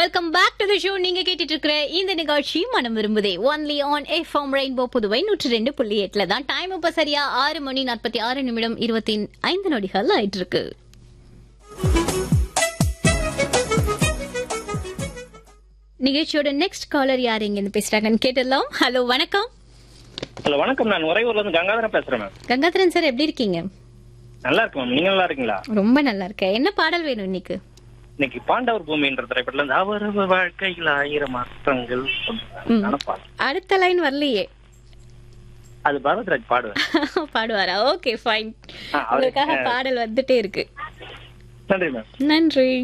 Welcome back to the show நீங்க கேட்டுட்டு இருக்கிற இந்த நிகழ்ச்சி மனம் விரும்புதே only on FM rainbow Puduvai நூற்றி ரெண்டு புள்ளி எட்டுல தான் டைம் இப்ப சரியா ஆறு மணி நாற்பத்தி ஆறு நிமிடம் இருபத்தி ஐந்து நொடிகள் ஆயிட்டு இருக்கு நிகழ்ச்சியோட நெக்ஸ்ட் காலர் யார் இங்க பேசுறாங்கன்னு கேட்டுடலாம் ஹலோ வணக்கம் ஹலோ வணக்கம் நான் உறையூர்ல இருந்து கங்காதரன் பேசுறேன் மேம் கங்காதரன் சார் எப்படி இருக்கீங்க நல்லா இருக்கு மேம் நீங்க நல்லா இருக்கீங்களா ரொம்ப நல்லா இருக்கேன் என்ன பாடல் வேணும் இன்னைக்கு இன்னைக்கு பாண்டவர் பூமின்ற திரைப்படத்துல இருந்து அவரவர் வாழ்க்கையில் ஆயிரம் மாற்றங்கள் ம். நினைப்பா அடுத்த லைன் வரலையே அது பரத்ராஜ் பாடுவேன் பாடுவாரா ஓகே ஃபைன் ஆ, அவரு- உங்களுக்காக பாடல் வந்துட்டே இருக்கு நன்றி மேம் நன்றி